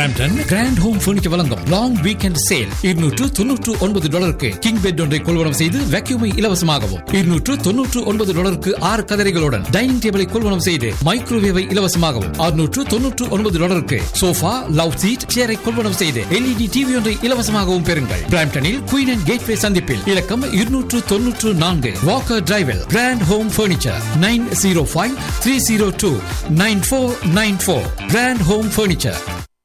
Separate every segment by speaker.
Speaker 1: Brampton Grand Home Furniture வழங்கும் long weekend sale இருநூற்று தொன்னூற்று ஒன்பது டாலருக்கு கிங் பெட் ஒன்றை கொள்வனம் செய்து வேக்யூமை இலவசமாகவும் இருநூற்று தொன்னூற்று ஒன்பது டாலருக்கு ஆறு கதரைகளுடன் டைனிங் டேபிளை கொள்வனம் செய்து மைக்ரோவேவை இலவசமாகவும் அறுநூற்று தொன்னூற்று ஒன்பது டாலருக்கு சோஃபா லவ் சீட் சேரை கொள்வனம் செய்து எல்இடி டிவி ஒன்றை இலவசமாகவும் பெறுங்கள் பிராம்டனில் குயின் அண்ட் கேட்வே சந்திப்பில் இலக்கம் இருநூற்று தொன்னூற்று நான்கு வாக்கர் டிரைவில் Grand Home Furniture nine zero five three zero two nine four nine four Grand Home Furniture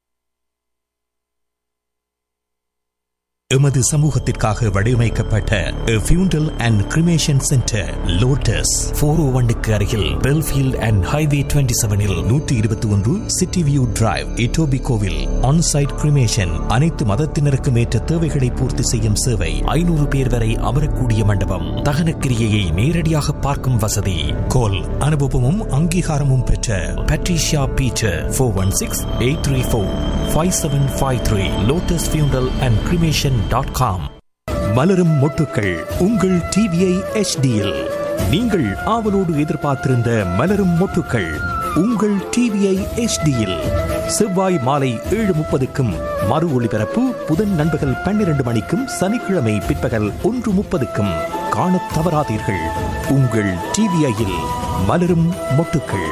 Speaker 2: எமது சமூகத்திற்காக வடிவமைக்கப்பட்ட funeral and cremation centre Lotus four oh ஒன்னுக்கு அருகில் பெல்ஃபீல்ட் அண்ட் ஹைவே டுவெண்ட்டி செவனில் நூற்றி இருபத்தி ஒன்று சிட்டி வியூ டிரைவ் இட்டோபி கோவில் ஆன்சைட் கிரிமேஷன் அனைத்து மதத்தினருக்கும் ஏற்ற தேவைகளை பூர்த்தி செய்யும் சேவை ஐநூறு பேர் வரை அமரக்கூடிய மண்டபம் தகன கிரியையை நேரடியாக பார்க்கும் வசதி கோல் அனுபவமும் அங்கீகாரமும் பெற்ற Patricia Peter four one six eight three four five seven five three Lotus funeral and cremation dot com மலரும் மொட்டுக்கள் உங்கள் டிவிஐ எச்டியில் நீங்கள் ஆவலோடு எதிர்பார்த்திருந்த மலரும் மொட்டுக்கள் உங்கள் டிவிஐ எச்டியில் செவ்வாய் மாலை ஏழு முப்பதுக்கும் மறு ஒளிபரப்பு புதன் நண்பகல் பன்னிரண்டு மணிக்கும் சனிக்கிழமை பிற்பகல் ஒன்று முப்பதுக்கும் காணத் தவறாதீர்கள் உங்கள் டிவிஐயில் மலரும் மொட்டுக்கள்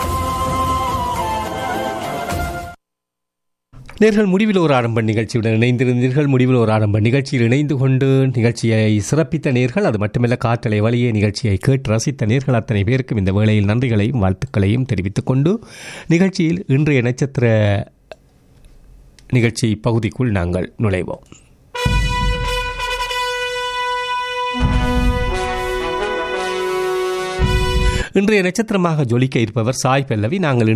Speaker 3: நேர்கள் முடிவில் ஒரு ஆரம்ப நிகழ்ச்சியுடன் இணைந்திருந்தீர்கள் முடிவில் ஒரு ஆரம்ப நிகழ்ச்சியில் இணைந்து கொண்டு நிகழ்ச்சியை சிறப்பித்த நேர்கள் அது மட்டுமல்ல காற்றலை வழியே நிகழ்ச்சியை கேட்டு ரசித்த நேர்கள் அத்தனை பேருக்கும் இந்த வேளையில் நன்றிகளையும் வாழ்த்துக்களையும் தெரிவித்துக் கொண்டு நிகழ்ச்சியில் இன்றைய நட்சத்திர நிகழ்ச்சி பகுதிக்குள் நாங்கள் நுழைவோம் இன்றைய நட்சத்திரமாக ஜொலிக்க இருப்பவர் சாய் பல்லவி நாங்கள்